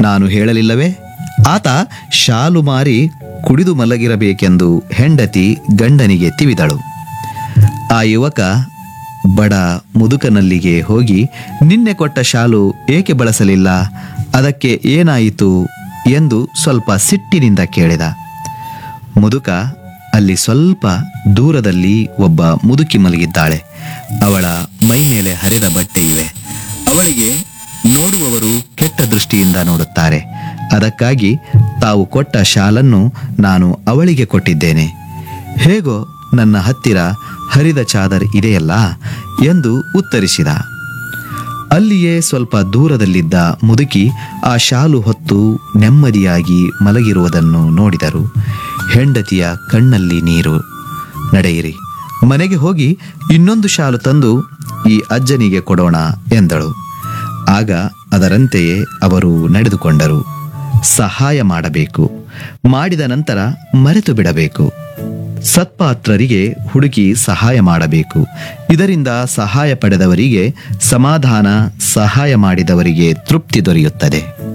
ನಾನು ಹೇಳಲಿಲ್ಲವೇ ಆತ ಶಾಲು ಮಾರಿ ಕುಡಿದು ಮಲಗಿರಬೇಕೆಂದು ಹೆಂಡತಿ ಗಂಡನಿಗೆ ತಿವಿದಳು ಆ ಯುವಕ ಬಡ ಮುದುಕನಲ್ಲಿಗೆ ಹೋಗಿ ನಿನ್ನೆ ಕೊಟ್ಟ ಶಾಲು ಏಕೆ ಬಳಸಲಿಲ್ಲ ಅದಕ್ಕೆ ಏನಾಯಿತು ಎಂದು ಸ್ವಲ್ಪ ಸಿಟ್ಟಿನಿಂದ ಕೇಳಿದ ಮುದುಕ ಅಲ್ಲಿ ಸ್ವಲ್ಪ ದೂರದಲ್ಲಿ ಒಬ್ಬ ಮುದುಕಿ ಮಲಗಿದ್ದಾಳೆ ಅವಳ ಮೈ ಮೇಲೆ ಹರಿದ ಬಟ್ಟೆ ಇವೆ ಅವಳಿಗೆ ನೋಡುವವರು ಕೆಟ್ಟ ದೃಷ್ಟಿಯಿಂದ ನೋಡುತ್ತಾರೆ ಅದಕ್ಕಾಗಿ ತಾವು ಕೊಟ್ಟ ಶಾಲನ್ನು ನಾನು ಅವಳಿಗೆ ಕೊಟ್ಟಿದ್ದೇನೆ ಹೇಗೋ ನನ್ನ ಹತ್ತಿರ ಹರಿದ ಚಾದರ್ ಇದೆಯಲ್ಲ ಎಂದು ಉತ್ತರಿಸಿದ ಅಲ್ಲಿಯೇ ಸ್ವಲ್ಪ ದೂರದಲ್ಲಿದ್ದ ಮುದುಕಿ ಆ ಶಾಲು ಹೊತ್ತು ನೆಮ್ಮದಿಯಾಗಿ ಮಲಗಿರುವುದನ್ನು ನೋಡಿದರು ಹೆಂಡತಿಯ ಕಣ್ಣಲ್ಲಿ ನೀರು ನಡೆಯಿರಿ ಮನೆಗೆ ಹೋಗಿ ಇನ್ನೊಂದು ಶಾಲು ತಂದು ಈ ಅಜ್ಜನಿಗೆ ಕೊಡೋಣ ಎಂದಳು ಆಗ ಅದರಂತೆಯೇ ಅವರು ನಡೆದುಕೊಂಡರು ಸಹಾಯ ಮಾಡಬೇಕು ಮಾಡಿದ ನಂತರ ಮರೆತು ಬಿಡಬೇಕು ಸತ್ಪಾತ್ರರಿಗೆ ಹುಡುಕಿ ಸಹಾಯ ಮಾಡಬೇಕು ಇದರಿಂದ ಸಹಾಯ ಪಡೆದವರಿಗೆ ಸಮಾಧಾನ ಸಹಾಯ ಮಾಡಿದವರಿಗೆ ತೃಪ್ತಿ ದೊರೆಯುತ್ತದೆ